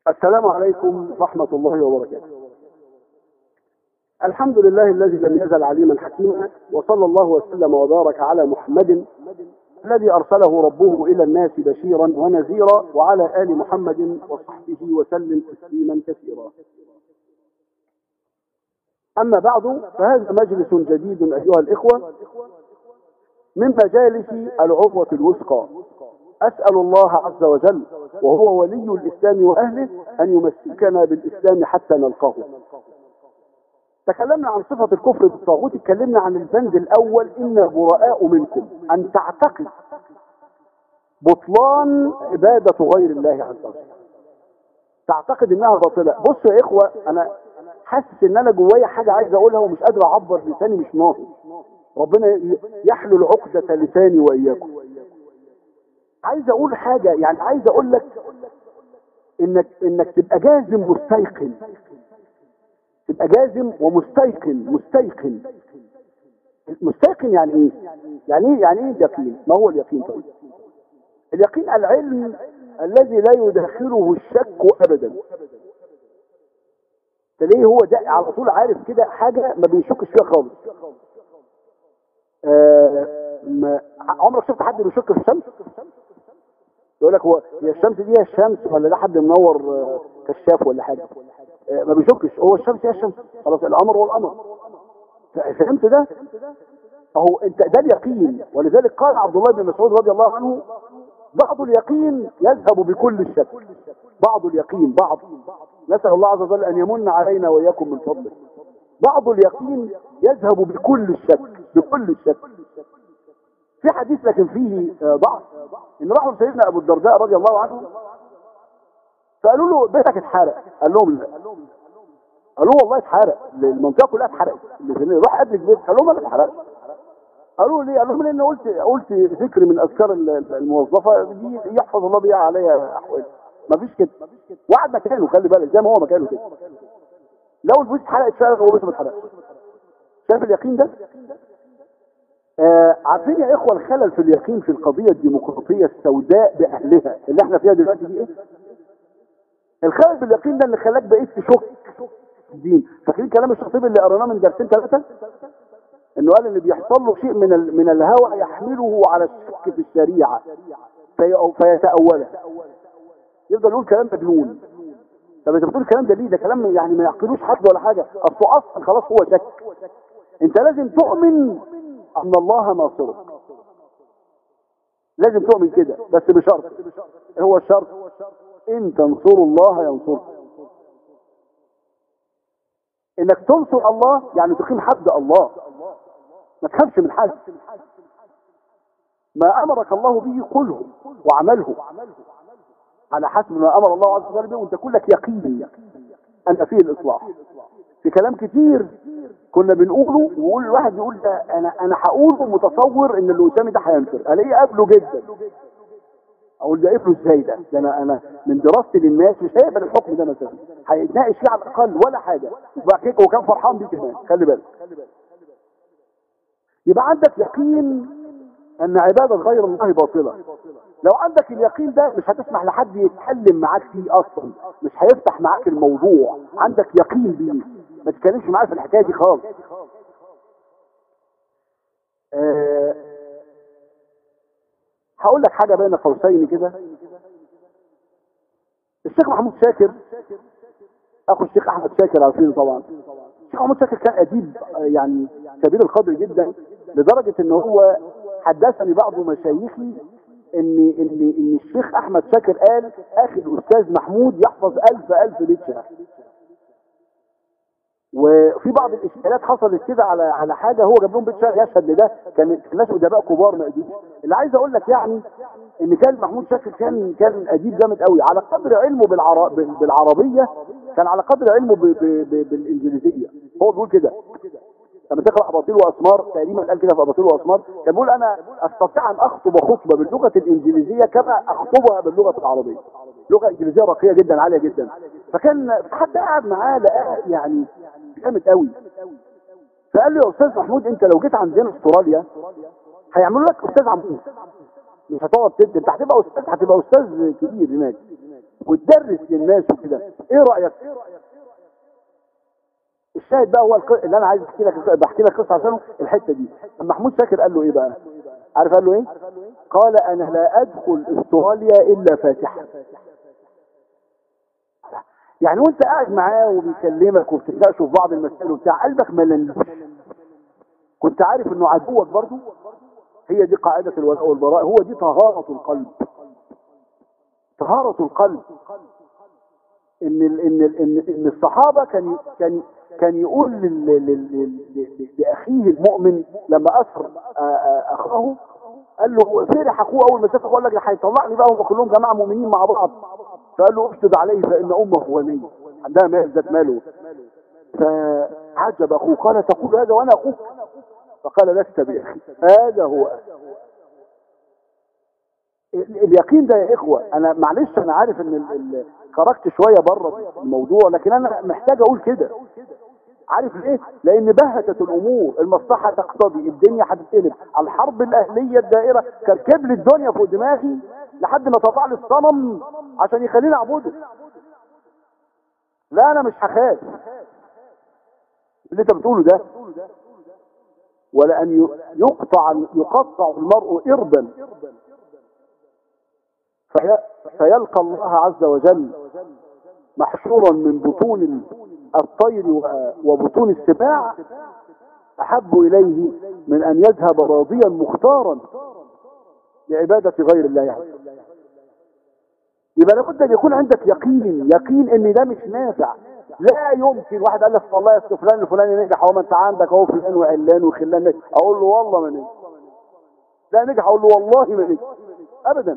السلام عليكم ورحمة الله وبركاته الحمد لله الذي لم يزل عليما حكيما وصلى الله وسلم وبارك على محمد الذي أرسله ربه إلى الناس بشيرا ونذيرا وعلى آل محمد وصحبه وسلم تسليما كثيرا أما بعد فهذا مجلس جديد أيها الإخوة من مجالس العروة الوثقى أسأل الله عز وجل وهو ولي الإسلام وأهله أن يمسكنا بالإسلام حتى نلقاه تكلمنا عن صفة الكفر بالطاغوت اتكلمنا عن البند الأول إن براء منكم أن تعتقد بطلان عبادة غير الله عز وجل تعتقد انها باطلة بص يا اخوة انا حاسس ان انا جوايا حاجة عايز اقولها ومش قادر اعبر لساني مش ناقص ربنا يحلل عقدة لساني واياكم عايز اقول حاجة يعني عايز اقول لك انك انك تبقى جازم مستيقن تبقى جازم ومستيقن مستيقن مستيقن يعني ايه يعني ايه يعني ايه اليقين ما هو اليقين طيب اليقين العلم الذي لا يداخله الشك ابدا تلاقيه هو ده على طول عارف كده حاجة ما بيشكش فيها خالص آه ما عمرك شفت حد بيشك في الشمس يقول لك هو هي الشمس دي هي الشمس ولا ده حد منور آه كشاف ولا حاجة آه ما بيشكش هو الشمس هي الشمس خلاص القمر هو القمر فهمت ده اهو انت ده اليقين ولذلك قال عبد الله بن مسعود رضي الله عنه بعض اليقين يذهب بكل الشك بعض اليقين بعض نسأل الله عز وجل أن يمن علينا وإياكم من فضله بعض اليقين يذهب بكل الشك بكل الشك في حديث لكن فيه ضعف ان راحوا سيدنا ابو الدرداء رضي الله عنه فقالوا له بيتك اتحرق قال لهم لا قالوا والله اتحرق المنطقه كلها اتحرقت روح ادرك بيت قال لهم ما اتحرقش قالوا لي قال لهم لان قلت قلت ذكر من اذكار الموظفه دي يحفظ الله بيها عليها احوال مفيش كده وقعد مكانه خلي بالك زي ما هو مكانه كده لو الفلوس اتحرقت فعلا هو بس ما اتحرقش شايف اليقين ده آه عارفين يا اخوه الخلل في اليقين في القضيه الديمقراطيه السوداء باهلها اللي احنا فيها دلوقتي دي ايه الخلل في اليقين ده اللي خلاك بقيت تشك في الدين فاكرين كلام الشاطبي اللي قريناه من درسين ثلاثه انه قال اللي بيحصل له شيء من من الهوى يحمله على الشك في الشريعه في فيتاولها يفضل يقول كلام مجنون طب انت بتقول الكلام ده ليه ده كلام يعني ما يعقلوش حد ولا حاجه اصله اصلا خلاص هو شك انت لازم تؤمن ان الله ناصرك لازم تؤمن كده بس بشرط هو الشرط ان تنصروا الله ينصركم انك تنصر الله يعني تقيم حد الله ما تخافش من حد ما امرك الله به قله واعمله على حسب ما امر الله عز وجل به وانت كلك يقين ان فيه الاصلاح في كلام كتير كنا بنقوله ويقول الواحد يقول ده انا انا هقوله متصور ان اللي قدامي ده هينفر الاقيه قابله جدا اقول ده قبله ازاي ده ده انا انا من دراستي للناس مش هيقبل الحكم ده مثلا هيتناقش فيه على الاقل ولا حاجه وكان فرحان بيه كمان خلي بالك يبقى عندك يقين ان عبادة غير الله باطلة لو عندك اليقين ده مش هتسمح لحد يتكلم معاك فيه اصلا مش هيفتح معاك الموضوع عندك يقين بيه ما تتكلمش معاه في الحكاية دي خالص أه هقول لك حاجة بين قوسين كده الشيخ محمود شاكر اخو الشيخ احمد شاكر عارفينه طبعا الشيخ محمود شاكر كان اديب يعني كبير القدر جدا لدرجة ان هو حدثني بعض مشايخي ان ان ان الشيخ احمد شاكر قال اخي الاستاذ محمود يحفظ الف الف بيت شعر وفي بعض الاشكالات حصلت كده على على حاجه هو جاب لهم بيت شعر يشهد لده كان ناس ادباء كبار ما قدروش اللي عايز اقول لك يعني ان كان محمود شاكر كان كان اديب جامد قوي على قدر علمه بالعر... بالعربيه كان على قدر علمه ب... ب... ب... بالانجليزيه هو بيقول كده لما تقرا اباطيل واسمار تقريبا قال كده في اباطيل واسمار كان بيقول انا استطيع ان اخطب خطبه باللغه الانجليزيه كما اخطبها باللغه العربيه لغه انجليزيه راقيه جدا عاليه جدا فكان حتى قاعد معاه لقاه يعني جامد قوي فقال له يا استاذ محمود انت لو جيت عندنا استراليا هيعملوا لك استاذ عمود مش هتقعد تد انت هتبقى استاذ هتبقى استاذ كبير هناك وتدرس للناس وكده ايه رايك الشاهد بقى هو الق... اللي انا عايز احكي لك بحكي لك قصه عشانه الحته دي محمود شاكر قال له ايه بقى عارف قال له ايه قال انا لا ادخل استراليا الا فاتحا يعني وانت قاعد معاه وبيكلمك وبتتناقشوا في بعض المسائل وبتاع قلبك ملنوش كنت عارف انه عدوك برضه هي دي قاعدة الولاء والبراء هو دي طهارة القلب طهارة القلب ان ال ان ال ان, إن الصحابة كان كان كان يقول لل- لل- لل- لاخيه المؤمن لما اسر آ- آ- اخاه قال له فرح اخوه اول ما شاف اخوه قال لك هيطلعني بقى هم كلهم جماعه مؤمنين مع بعض فقال له اشدد عليه فان امه غنيه عندها مال ذات ماله فعجب اخوه قال تقول هذا وانا اخوك فقال لست باخي هذا هو أخي. ال- اليقين ده يا اخوه انا معلش انا عارف ان ال- ال- خرجت شويه بره الموضوع لكن انا محتاج اقول كده عارف ليه لان بهتت الامور المصلحه تقتضي الدنيا هتتقلب الحرب الاهليه الدائره كركب لي الدنيا فوق دماغي لحد ما طلع لي الصنم عشان يخليني اعبده لا انا مش هخاف اللي انت بتقوله ده ولا ان ي- يقطع يقطع المرء اربا في فيلقى الله عز وجل محشورا من بطون الطير و- وبطون السباع احب اليه من ان يذهب راضيا مختارا لعبادة غير الله عز وجل يبقى لابد ان يكون عندك يقين يقين ان ده مش نافع لا يمكن واحد قال لك والله يا أستاذ فلان الفلاني نجح هو ما انت عندك اهو فلان وعلان وخلان نجح اقول له والله ما نجح لا نجح اقول له والله ما نجح ابدا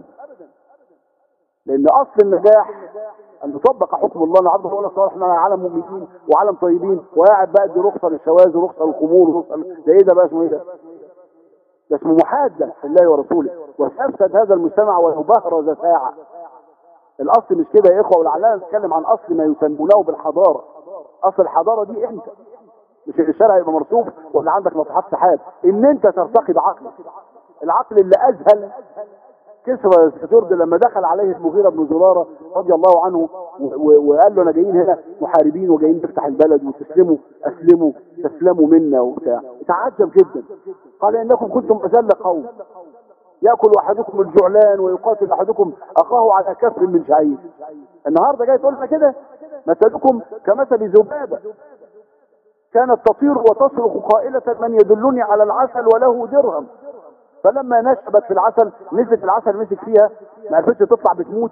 لان اصل النجاح ان تطبق حكم الله ان عبد الله صالح احنا عالم مؤمنين وعالم طيبين وقاعد بقى دي رخصه للشواذ ورخصه للخمور ورخصه ل- ده ايه ده بقى اسمه ايه ده؟ ده اسمه محاده في الله ورسوله وسيفسد هذا المجتمع ولو بهرز ساعه الاصل مش كده يا اخوه ولعلنا نتكلم عن اصل ما يسمونه بالحضاره اصل الحضاره دي انت مش الشارع يبقى مرصوف ولا عندك ناطحات سحاب ان انت ترتقي بعقلك العقل اللي اذهل كسرى جرد لما دخل عليه المغيرة بن زرارة رضي الله عنه و- و- وقال له انا جايين هنا محاربين وجايين نفتح البلد وتسلموا اسلموا تسلموا منا وبتاع تعجب جدا قال انكم كنتم اذل قوم ياكل احدكم الجعلان ويقاتل احدكم اخاه على كف من شعير النهارده جاي تقول لنا كده مثلكم كمثل ذبابه كانت تطير وتصرخ قائلة من يدلني على العسل وله درهم فلما نشبت في العسل نزلت العسل مسك فيها ما عرفتش تطلع بتموت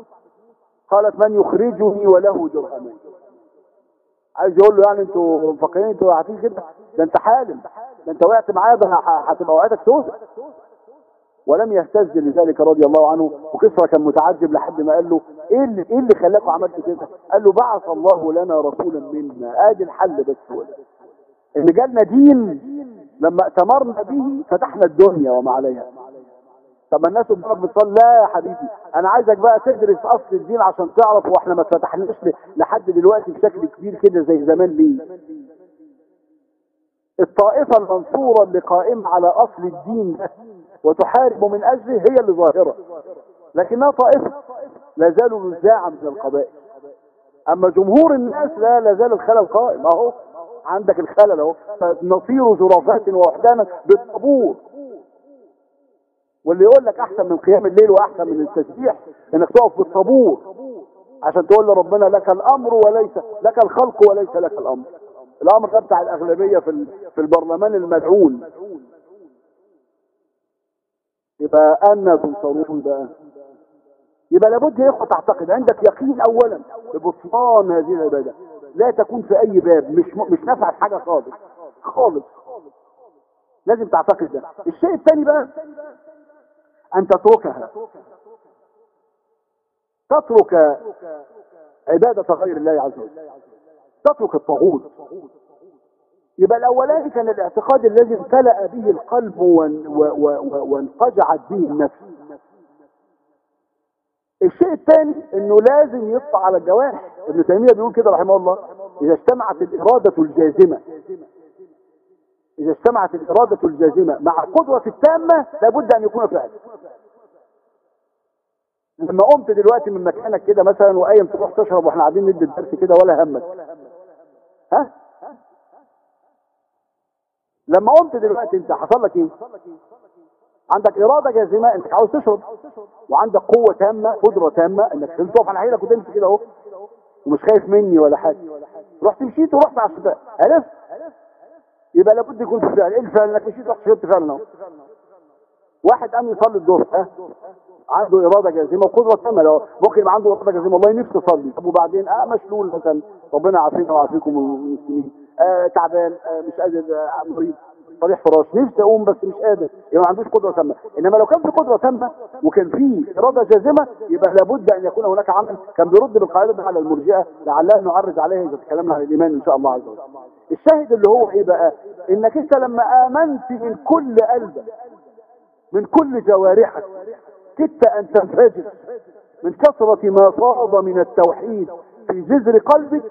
قالت من يخرجني وله درهمين عايز يقول له يعني انتوا مفكرين انتوا قاعدين كده ده انت حالم ده انت وقعت معايا ده ه- هتبقى وقعتك سودة ولم يهتز لذلك رضي الله عنه وكسرى كان متعجب لحد ما قال له ايه اللي ايه اللي خلاكوا عملت كده قال له بعث الله لنا رسولا منا ادي الحل بس هو ده. ان جالنا دين لما ائتمرنا به فتحنا الدنيا وما عليها طب ما الناس قدامك بتصلي لا يا حبيبي انا عايزك بقى تدرس اصل الدين عشان تعرف واحنا ما اتفتحناش ل- لحد دلوقتي بشكل كبير كده زي زمان ليه الطائفة المنصورة اللي قائمة على اصل الدين ده وتحارب من اجله هي اللي ظاهرة لكنها طائفة لا زالوا نزاعا من القبائل اما جمهور الناس لا لا زال الخلل قائم اهو عندك الخلل اهو فنطير زرافات ووحدانا بالطابور واللي يقول لك احسن من قيام الليل واحسن من التسبيح انك تقف بالطابور عشان تقول لربنا لك الامر وليس لك الخلق وليس لك الامر الامر ده بتاع الاغلبيه في ال- في البرلمان الملعون يبقى ان تنصرون بقى يبقى لابد يا اخوه تعتقد عندك يقين اولا ببطلان هذه العباده لا تكون في اي باب مش م... مش نافعه في حاجه خالص خالص لازم تعتقد ده الشيء الثاني بقى ان تتركها تترك عبادة غير الله عز وجل تترك الطاغوت يبقى الاولاني كان الاعتقاد الذي امتلأ به القلب وان- و- و- و- وانقجعت به النفس الشيء الثاني انه لازم يطلع على الجوارح ابن تيمية بيقول كده رحمه الله اذا اجتمعت الارادة الجازمة اذا اجتمعت الارادة الجازمة مع القدرة التامة لابد ان يكون فعل لما قمت دلوقتي من مكانك كده مثلا وقايم تروح تشرب واحنا قاعدين ندي الدرس كده ولا همك ها لما قمت دلوقتي انت حصل لك ايه عندك اراده جازمه انك عاوز تشرب وعندك قوه تامه قدره تامه انك تقف على حيلك وتمشي كده اهو ومش خايف مني ولا حاجه رحت مشيت ورحت على الشباك عرفت يبقى لابد يكون في فعل ايه الفعل انك مشيت رحت شربت فعلا اهو واحد قام يصلي الظهر ها عنده اراده جازمه وقدره تامه لو ممكن يبقى عنده اراده جازمه والله نفسي اصلي طب وبعدين اه مشلول مثلا ربنا يعافينا ويعافيكم المسلمين آه تعبان آه مش قادر آه مريض صريح فراش نفسي اقوم بس مش قادر يبقى ما عندوش قدره تامه انما لو كان في قدره تامه وكان في اراده جازمه يبقى لابد ان يكون هناك عمل كان بيرد بالقاعده دي على المرجئه لعلها نعرج عليها اذا تكلمنا عن الايمان ان شاء الله عز وجل الشاهد اللي هو ايه بقى انك انت لما امنت من كل قلبك من كل جوارحك كدت ان تنفجر من كثرة ما فاض من التوحيد في جذر قلبك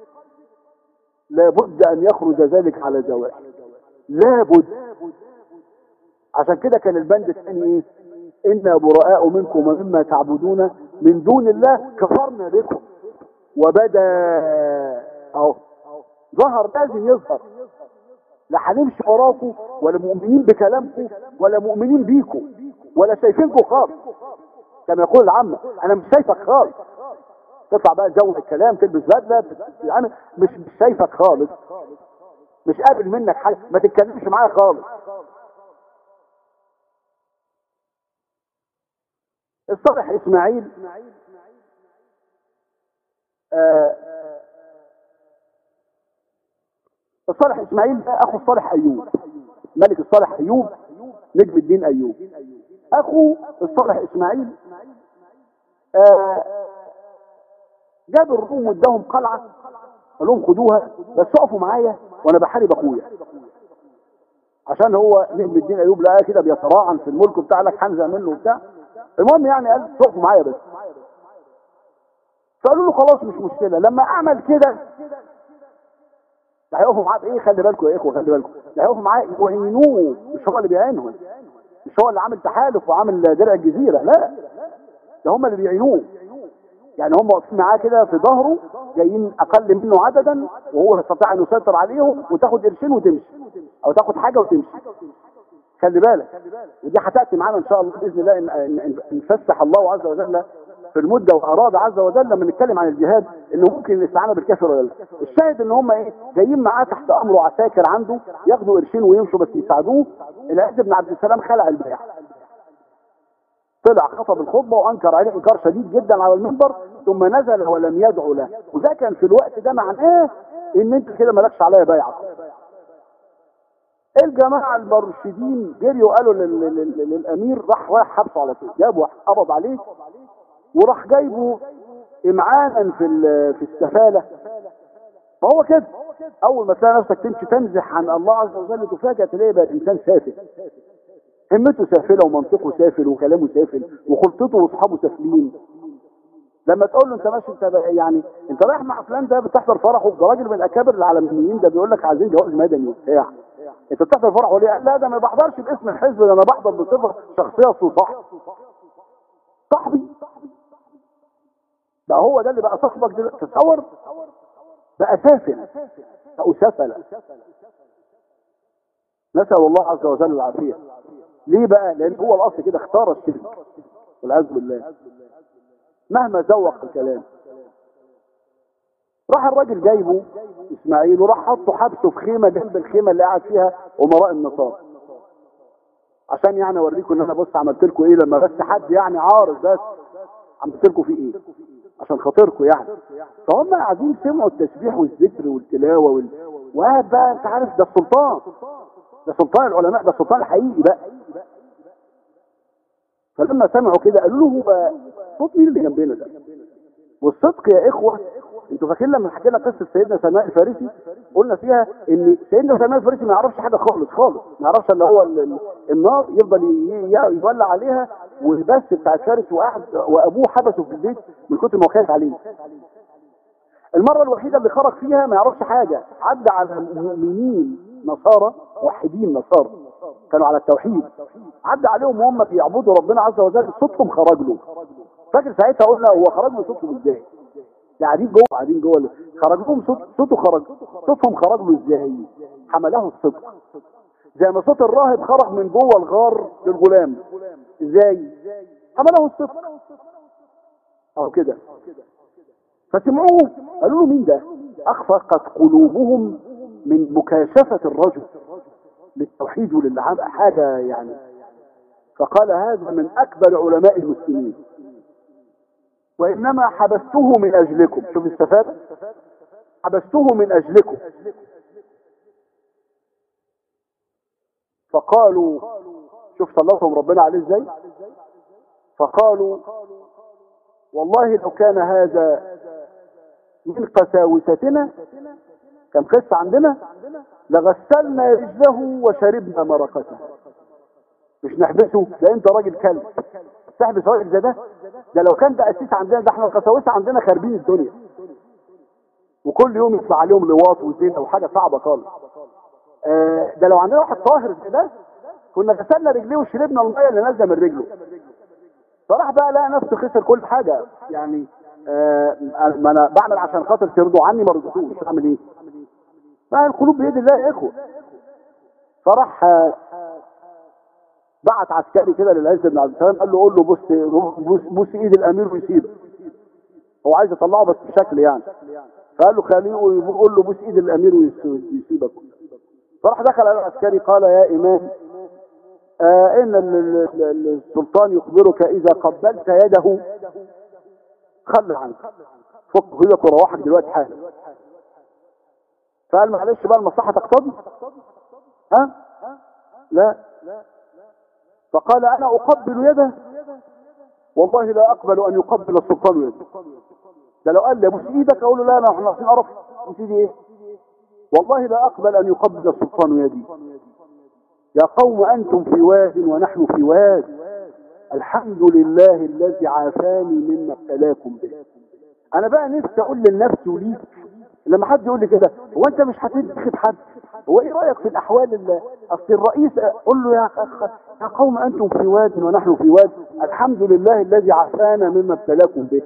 لابد ان يخرج ذلك على جوارحك لابد عشان كده كان البند الثاني ايه انا براء منكم ومما تعبدون من دون الله كفرنا بكم وبدا اهو ظهر لازم يظهر لا هنمشي وراكم ولا مؤمنين بكلامكم ولا مؤمنين بيكم ولا شايفينكم خالص كما يقول العامة انا مش شايفك خالص تطلع بقى جو الكلام تلبس بدله انا مش مش شايفك خالص مش قابل منك حاجه ما تتكلمش معايا خالص الصالح اسماعيل آه الصالح اسماعيل ده اخو الصالح ايوب ملك الصالح ايوب نجم الدين ايوب اخو الصالح اسماعيل آه جاب الروم واداهم قلعه قال لهم خدوها بس اقفوا معايا وانا بحارب اخويا عشان هو نجم الدين ايوب لقاه كده بيتراعن في الملك بتاع لك حمزه منه وبتاع المهم يعني قال تقفوا معايا بس فقالوا له خلاص مش مشكله لما اعمل كده ده هيقفوا معاه بايه خلي بالكم يا اخوه خلي بالكم ده هيقفوا معاه يعينوه مش هو اللي بيعينهم مش هو اللي عامل تحالف وعامل درع الجزيره لا ده هم اللي بيعينوه يعني هم واقفين معاه كده في ظهره جايين اقل منه عددا وهو يستطيع ان يسيطر عليهم وتاخد قرشين وتمشي او تاخد حاجه وتمشي خلي بالك ودي هتاتي معانا ان شاء الله باذن الله ان ان إن فسح الله عز وجل في المده واراد عز وجل لما نتكلم عن الجهاد انه ممكن الاستعانه بالكافر ولا لا الشاهد ان هم ايه جايين معاه تحت امره عساكر عنده ياخدوا قرشين ويمشوا بس يساعدوه العز بن عبد السلام خلع البيع طلع خطب الخطبه وانكر عليه انكار شديد جدا على المنبر ثم نزل ولم يدعو له وده كان في الوقت ده معناه ان انت كده مالكش عليا بيعه الجماعة المرشدين جريوا قالوا لل- لل- لل- للأمير راح رايح حبسه على طول جابوا قبض عليه وراح جايبه إمعانا في ال- في السفالة ما هو كده أول ما تلاقي نفسك تمشي تنزح عن الله عز وجل تفاجأ تلاقي بقى الإنسان سافل همته سافلة ومنطقه سافل وكلامه سافل وخلطته واصحابه سافلين لما تقول له انت ماشي انت بقى يعني انت رايح مع فلان ده بتحضر فرحه ده راجل من اكابر العالميين ده بيقول لك عايزين جواز مدني وبتاع انت بتحضر فرحه ليه؟ لا ده ما بحضرش باسم الحزب ده انا بحضر بصفه شخصيه اصله صح صاحبي ده هو ده اللي بقى صاحبك دلوقتي تصور بقى سافل او سفل نسال الله عز وجل العافيه ليه بقى؟ لان هو الاصل كده اختار الشرك والعياذ بالله مهما ذوق الكلام راح الراجل جايبه اسماعيل وراح حطه حبسه في خيمه جنب الخيمه اللي قاعد فيها امراء النصارى عشان يعني اوريكم ان انا بص عملت لكم ايه لما بس حد يعني عارض بس عملت لكم في ايه عشان خاطركم يعني فهم قاعدين سمعوا التسبيح والذكر والتلاوه وال... وقاعد بقى انت عارف ده السلطان ده سلطان العلماء ده السلطان الحقيقي بقى فلما سمعوا كده قالوا له بقى صوت مين اللي جنبنا ده والصدق يا اخوه انتوا فاكرين لما حكينا قصه سيدنا سلمان الفارسي قلنا فيها ان سيدنا سلمان الفارسي ما يعرفش حاجه خالص خالص ما يعرفش الا هو ال- ال- النار يفضل ي- ي- يولع عليها والبث بتاع الفارس وقعد وابوه حبسه في البيت من كتر ما هو خايف عليه المره الوحيده اللي خرج فيها ما يعرفش حاجه عدى على مؤمنين نصارى موحدين نصارى كانوا على التوحيد عدى عليهم وهم بيعبدوا ربنا عز وجل صوتهم خرج له فاكر ساعتها قلنا هو خرج له صوتهم ازاي قاعدين جوه قاعدين جوه خرج لهم صوت صوته خرج صوتهم خرج له ازاي حمله الصدق زي ما صوت الراهب خرج من جوه الغار للغلام ازاي حمله الصدق او كده فسمعوه قالوا له مين ده اخفقت قلوبهم من مكاشفة الرجل للتوحيد وللعام حاجة يعني فقال هذا من اكبر علماء المسلمين وانما حبسته من اجلكم شوف استفاد حبسته من اجلكم فقالوا شوف صلاتهم ربنا عليه ازاي فقالوا والله لو كان هذا من قساوستنا كان قصة عندنا لغسلنا رجله وشربنا مرقته مش نحبسه ده انت راجل كلب تحبس راجل زي ده ده لو كان ده اسيس عندنا ده احنا القساوسه عندنا خاربين الدنيا وكل يوم يطلع عليهم لواط وزنا وحاجه صعبه خالص آه ده لو عندنا واحد طاهر زي ده كنا غسلنا رجليه وشربنا الميه اللي نازله من رجله فراح بقى لقى نفسه خسر كل حاجه يعني آه ما انا بعمل عشان خاطر ترضوا عني ما رضيتوش اعمل ايه؟ ما القلوب بيد الله يا اخوه فراح آه بعت عسكري كده للعز بن عبد السلام قال له قول له بص بص, بص ايد الامير ويسيبك هو عايز يطلعه بس بشكل يعني فقال له خليه قول له بص ايد الامير ويسيبك فراح دخل على العسكري قال يا امام آه ان السلطان يخبرك اذا قبلت يده خلي عنك فك ايدك وروحك دلوقتي حالا فقال معلش بقى المصلحه تقتضي ها لا فقال انا اقبل يده والله لا اقبل ان يقبل السلطان يده ده لو قال لي ابوس ايدك اقول له لا انا احنا عارفين اعرف ابوس ايدي ايه والله لا اقبل ان يقبل السلطان يدي يا قوم انتم في واد ونحن في واد الحمد لله الذي عافاني مما ابتلاكم به انا بقى نفسي اقول للنفس وليك لما حد يقول لي كده هو انت مش هتنتخب حد هو ايه رايك في الاحوال اللي اصل الرئيس قول له يا أخ يا قوم انتم في واد ونحن في واد الحمد لله الذي عافانا مما ابتلاكم به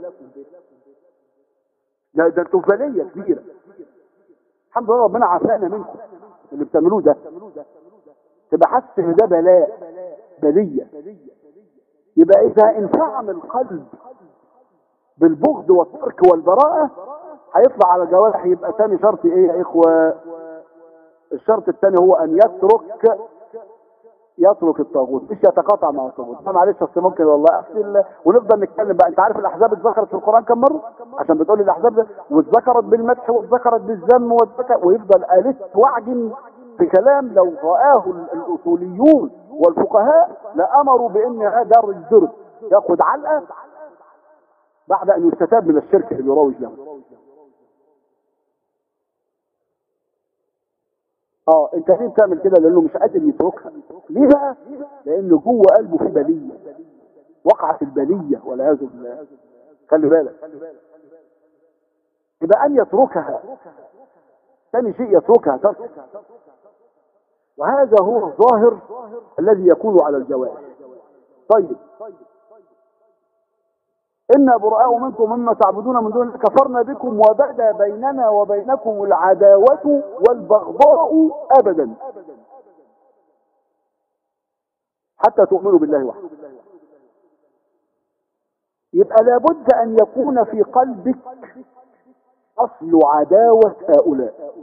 ده ده انتوا بليه كبيره الحمد لله ربنا عافانا منكم اللي بتعملوه ده تبقى حاسس ان ده بلاء بليه يبقى اذا انفعم القلب بالبغض والترك والبراءه هيطلع على الجوارح يبقى ثاني شرط ايه يا اخوه الشرط الثاني هو ان يترك يترك الطاغوت مش يتقاطع مع الطاغوت معلش اصل ممكن والله اصل ونفضل نتكلم بقى انت عارف الاحزاب اتذكرت في القران كم مره عشان بتقول لي الاحزاب ده واتذكرت بالمدح واتذكرت بالذم واتذكر ويفضل الف وعجن في كلام لو رآه الاصوليون والفقهاء لامروا بان هذا الزرد ياخذ علقه بعد ان يستتاب من الشرك اللي يروج له اه انت ليه بتعمل كده لانه مش قادر يتركها ليه بقى لانه جوه قلبه في بليه وقعت البليه والعياذ بالله خلي بالك يبقى ان يتركها ثاني شيء يتركها ترك وهذا هو الظاهر الذي يكون على الجوارح طيب إنا براء منكم مما تعبدون من دون الله كفرنا بكم وبدا بيننا وبينكم العداوة والبغضاء أبدا حتى تؤمنوا بالله وحده يبقى لابد أن يكون في قلبك أصل عداوة هؤلاء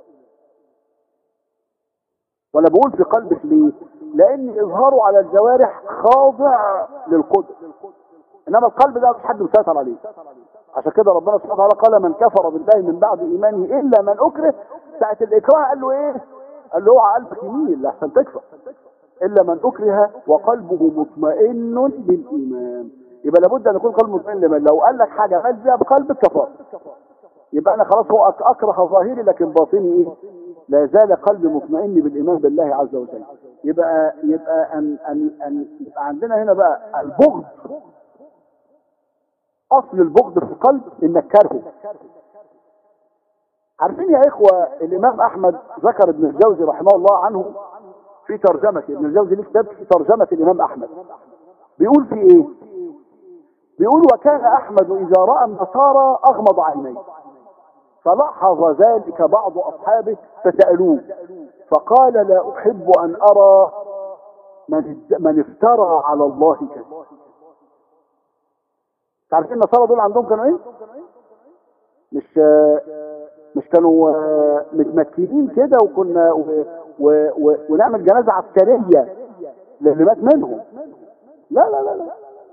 ولا بقول في قلبك ليه لأن إظهاره على الجوارح خاضع للقدر انما القلب ده مش حد مسيطر عليه عشان كده ربنا سبحانه وتعالى قال من كفر بالله من بعد ايمانه الا من اكره ساعه الاكراه قال له ايه قال له اوعى قلبك يميل لحسن تكفر الا من اكره وقلبه مطمئن بالايمان يبقى لابد ان يكون قلب مطمئن لمن لو قال لك حاجه مال بيها بقلبك كفر يبقى انا خلاص هو اكره ظاهري لكن باطني ايه لا زال قلبي مطمئن بالايمان بالله عز وجل يبقى يبقى ان ان ان يبقى عندنا هنا بقى البغض اصل البغض في القلب انك كارهه عارفين يا اخوة الامام احمد ذكر ابن الجوزي رحمه الله عنه في ترجمة ابن الجوزي ليه كتاب في ترجمة الامام احمد بيقول في ايه بيقول وكان احمد اذا راى النصارى اغمض عينيه فلاحظ ذلك بعض اصحابه فسالوه فقال لا احب ان ارى من من افترى على الله كذب تعرفين النصارى دول عندهم كانوا ايه مش مش كانوا متمكنين كده وكنا و و و ونعمل جنازه عسكريه للي مات منهم لا لا لا لا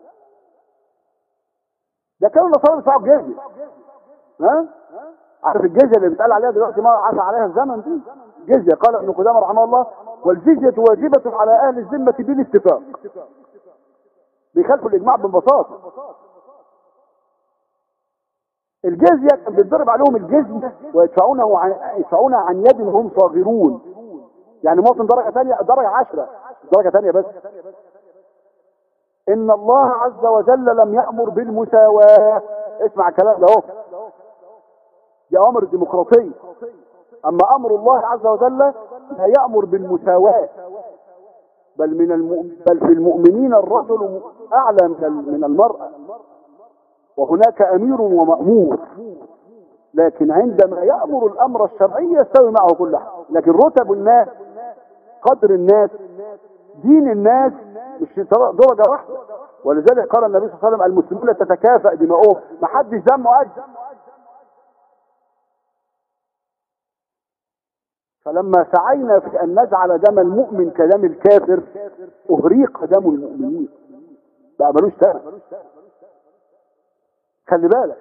ده كانوا النصارى بيدفعوا الجزيه ها عارف الجزيه اللي بيتقال عليها دلوقتي ما عفى عليها الزمن دي جزيه قال ابن قدامه رحمه الله والجزيه واجبه على اهل الذمه بالاتفاق بيخالفوا الاجماع ببساطه الجزيه كان بيتضرب عليهم الجزيه ويدفعونه عن يدفعونها عن يد وهم صاغرون يعني مواطن درجه ثانيه درجه عشرة درجه ثانيه بس ان الله عز وجل لم يامر بالمساواه اسمع الكلام ده اهو دي امر الديمقراطيه اما امر الله عز وجل لا يامر بالمساواه بل من الم... بل في المؤمنين الرجل اعلى من من المراه وهناك امير ومامور لكن عندما يامر الامر الشرعي يستوي معه كل احد لكن رتب الناس قدر الناس دين الناس مش درجه واحده ولذلك قال النبي صلى الله عليه وسلم المسلمون تتكافأ دماؤهم ما حدش دمه قد فلما سعينا في أن نجعل دم المؤمن كدم الكافر أهريق دم المؤمنين بقى ملوش ثمن خلي بالك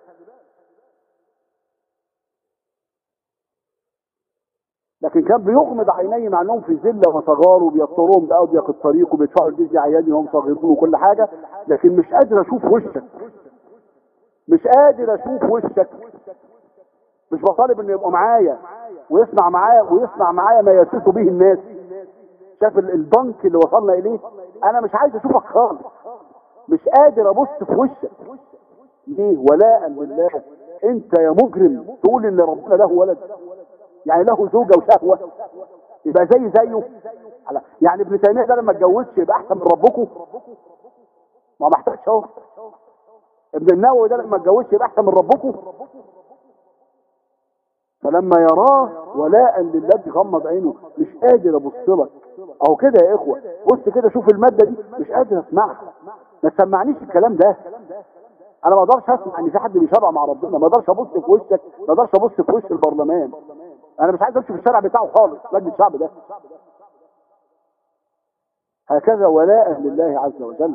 لكن كان بيغمض عينيه مع انهم في ذله وصغار وبيضطروهم باضيق الطريق وبيدفعوا الجزيه عيادي وهم صغيرون وكل حاجه لكن مش قادر اشوف وشك مش قادر اشوف وشك مش بطالب انه يبقى معايا ويصنع معايا ويصنع معايا ما يسوس به الناس شاف البنك اللي وصلنا اليه انا مش عايز اشوفك خالص مش قادر ابص في وشك ليه ولاء لله انت يا مجرم تقول ان ربنا له ولد يعني له زوجه وشهوه يبقى زي زيه يعني ابن تيميه ده لما اتجوزش يبقى احسن من ربكم ما محتاجش اهو ابن النووي ده لما اتجوزش يبقى احسن من ربكم فلما يراه ولاء لله بيغمض عينه مش قادر ابص لك اهو كده يا اخوه بص كده شوف الماده دي مش قادر اسمعها ما تسمعنيش الكلام ده انا ما اقدرش اسمع ان في حد بيشرع مع ربنا ما اقدرش ابص في وشك ما اقدرش ابص في وش البرلمان انا مش عايز امشي في الشارع بتاعه خالص مجلس الشعب ده هكذا ولاء لله عز وجل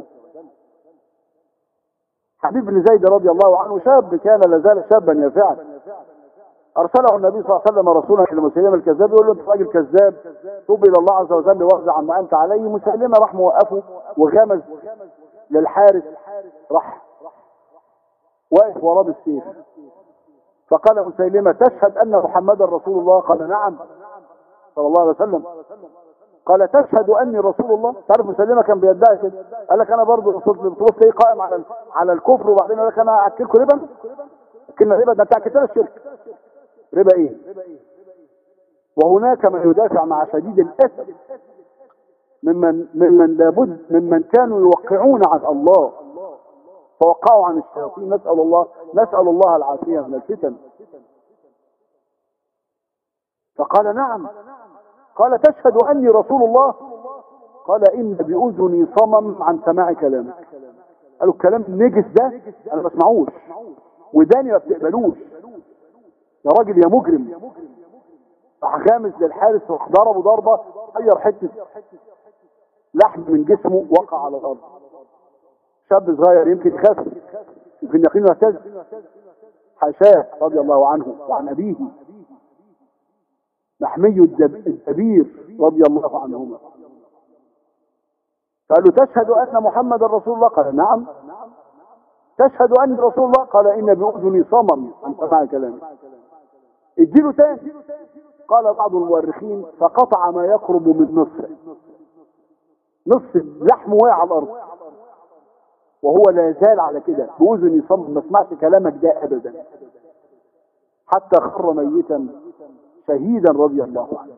حبيب بن زيد رضي الله عنه شاب كان لازال شابا يافعا ارسله النبي صلى الله عليه وسلم رسولا الى مسيلمه الكذاب يقول له انت راجل كذاب توب الى الله عز وجل واخذ عما انت عليه مسيلمه راح موقفه وغمز للحارس راح واقف وراه بالسيف فقال مسيلمة تشهد أن محمدا رسول الله قال نعم صلى الله عليه وسلم قال تشهد أني رسول الله تعرف مسيلمة كان بيدعي كده قال لك أنا برضه رسول بتبص ايه قائم على على الكفر وبعدين يقول لك أنا أكلكم ربا كلمة ربا ده بتاع كتاب الشرك ربا إيه وهناك من يدافع مع شديد الأسف ممن ممن لابد ممن كانوا يوقعون عن الله فوقعوا عن الشياطين نسأل الله نسأل الله العافية من الفتن فقال نعم قال تشهد أني رسول الله قال إن بأذني صمم عن سماع كلامك قالوا الكلام النجس ده أنا ما بسمعوش وداني ما بتقبلوش يا راجل يا مجرم راح غامز للحارس راح ضربه ضربة غير حتة لحم من جسمه وقع على الأرض شاب صغير يمكن يخاف يمكن يقين يهتز حاشاه رضي الله عنه وعن أبيه محمي الدبير رضي الله عنهما قال له تشهد أن محمد رسول الله قال نعم تشهد أن رسول الله قال إن بأذني صمم عن سماع كلامي اديله تاني قال بعض المؤرخين فقطع ما يقرب من نصف نصف لحمه وقع على الأرض وهو لا زال على كده بأذني صمم ما اسمعش كلامك ده أبدا حتى خر ميتا شهيدا رضي الله عنه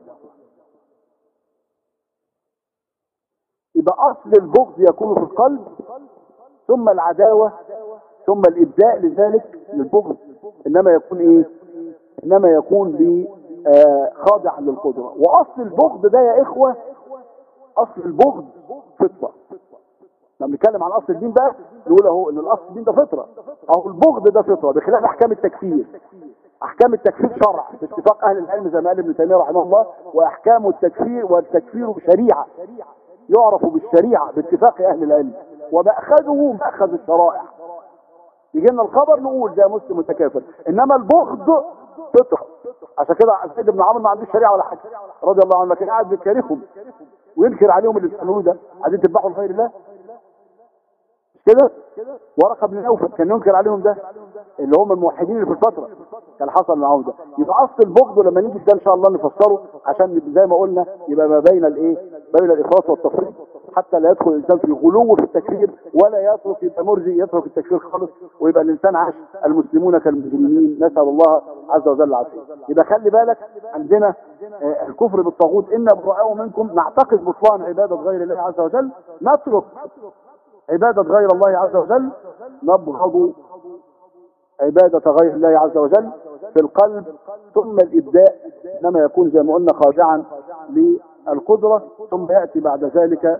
يبقى أصل البغض يكون في القلب ثم العداوة ثم الإبداء لذلك للبغض إنما يكون إيه إنما يكون ب آه، خاضع للقدرة وأصل البغض ده يا إخوة أصل البغض فطرة لما بنتكلم عن أصل الدين بقى نقول أهو إن الأصل الدين ده فطرة أو البغض ده فطرة بخلاف أحكام التكفير أحكام التكفير شرع باتفاق أهل العلم زي ما قال ابن تيمية رحمه الله وأحكام التكفير والتكفير شريعة يعرف بالشريعة باتفاق أهل العلم ومأخذه مأخذ الشرائع يجي لنا الخبر نقول ده مسلم متكافر انما البغض فطره عشان كده سيد بن عمرو ما عندوش شريعه ولا حاجه رضي الله عنه لكن قاعد بيكرههم وينكر عليهم اللي بيعملوه ده عايزين تذبحوا لغير الله مش كده ورقه بن نوفل كان ينكر عليهم ده اللي هم الموحدين اللي في الفتره كان حصل معاهم ده يبقى اصل البغض لما نيجي ده ان شاء الله نفسره عشان زي ما قلنا يبقى ما بين الايه بين الافراط والتفريط حتى لا يدخل الانسان في غلو في التكفير ولا يترك يبقى مرجي يترك التكفير خالص ويبقى الانسان عاش المسلمون كالمجرمين نسال الله عز وجل العافيه يبقى خلي بالك عندنا آه، الكفر بالطاغوت ان براء منكم نعتقد بطلان عباده غير الله عز وجل نترك عباده غير الله عز وجل نبغض عبادة غير الله عز وجل في القلب ثم الإبداء إنما يكون زي ما قلنا خاضعا للقدرة ثم يأتي بعد ذلك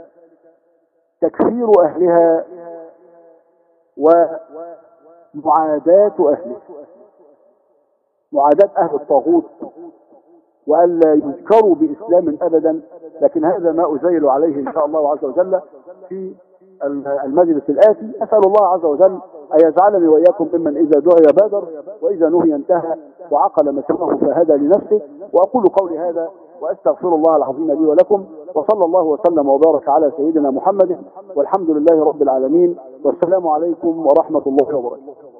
تكفير أهلها ومعاداة أهله معاداة أهل الطاغوت وألا يذكروا بإسلام أبدا لكن هذا ما أزيل عليه إن شاء الله عز وجل في المجلس الآتي أسأل الله عز وجل أن يجعلني وإياكم ممن إذا دعي بادر وإذا نهي انتهى وعقل مسيره فهدى لنفسه وأقول قولي هذا وأستغفر الله العظيم لي ولكم وصلى الله وسلم وبارك على سيدنا محمد والحمد لله رب العالمين والسلام عليكم ورحمة الله وبركاته